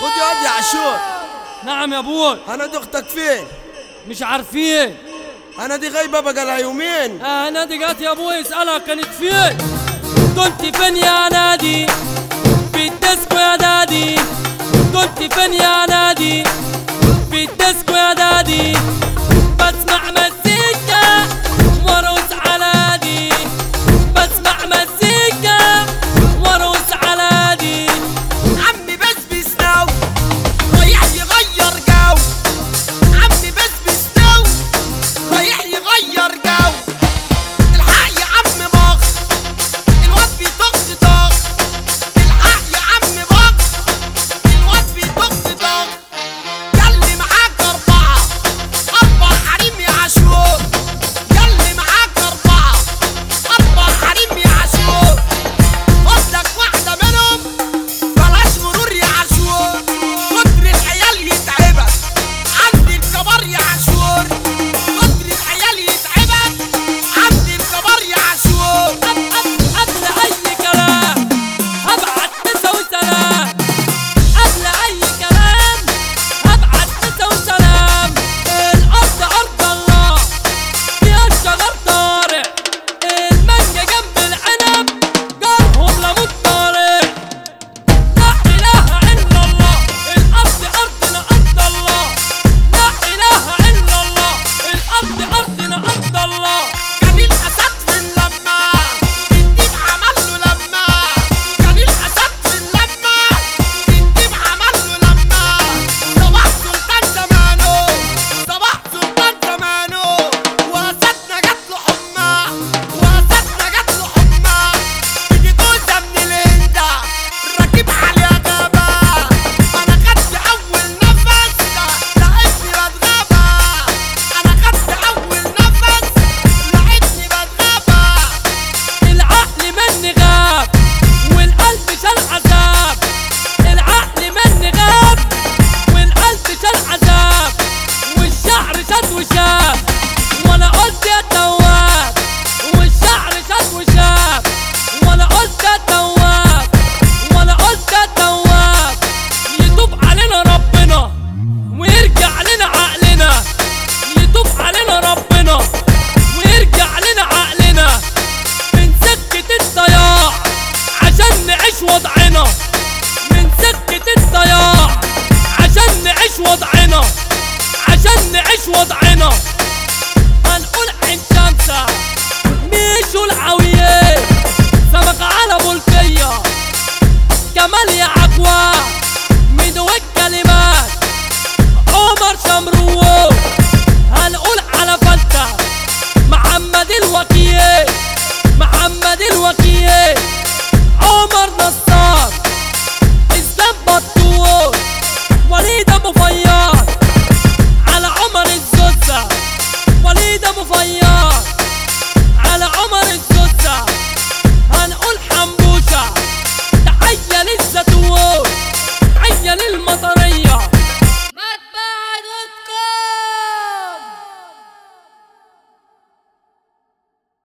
خد يا واد يا عاشور نعم يا ابوي انا دي اختك فين مش عارفين انا دي غايبه بقالها يومين آه نادي جات يا ابوي اسألها كانت فين كنت فين يا نادي في الديسكو يا دادي كنت فين يا نادي في الديسكو يا دادي بسمع مزيكا وارقص على دي بسمع مزيكا وارقص على دي عمي بس بيسناو رايح يغير جو عمي بس بيسناو رايح يغير جو الحق يا عم بخ الواد بيطخ طخ الحق يا عم بخ الواد بيطخ طخ ياللي معاك أربعة أربع حريم يا عاشور ياللي معاك أربعة أربع حريم يا عاشور خدلك واحدة منهم بلاش مرور يا عاشور كتر العيال يتعبك عندي الكبار يا عاشور كتر العيال يتعبك عندي الكبار يا عاشور قبل اي كلام هبعت مسا وسلام قبل اي كلام هبعت مسا وسلام الارض ارض الله فيها الشجر طارق المانجا جنب العنب جارهم لموت طارق لا اله الا الله الارض ارضنا ارض الله لا اله الا الله الارض ارضنا ارض الله كان الاسد في اللمه الديب عمل له لمه كان الاسد في اللمه الديب عمل له لمه صباح سلطان زمانه صباح سلطان زمانه واسدنا جات له حمى واسدنا جات له حمى تيجي جوزه من الهنده راكب عليها غابه انا خدت اول نفس لقيتني بتغابى انا خدت اول نفس لقيتني بتغابى العقل مني غاب والقلب شال عذاب العقل مني غاب والقلب شال عذاب والشعر شد وشاب وانا قلت يا تواب والشعر شد وشاب وانا قلت يا تواب وانا قلت يا تواب يتوب علينا ربنا ويرجع لنا عقلنا يتوب علينا ربنا ويرجع لنا عقلنا من سكة الضياع عشان نعيش وضعنا من سكة الضياع عشان نعيش وضعنا عشان نعيش وضعنا هنقول عين شمسة ميشو العوية سمك على بلقية كمال يا عقوى مدو الكلمات عمر شمرو هنقول على فلتة محمد الوكيل محمد الوكيل عمر نصار اسلام بطوط وليد ابو فياض على عمر الزوزة وليد ابو فياض على عمر الزوزة هنقول حنبوشة تحية للزيتون تحية للمطر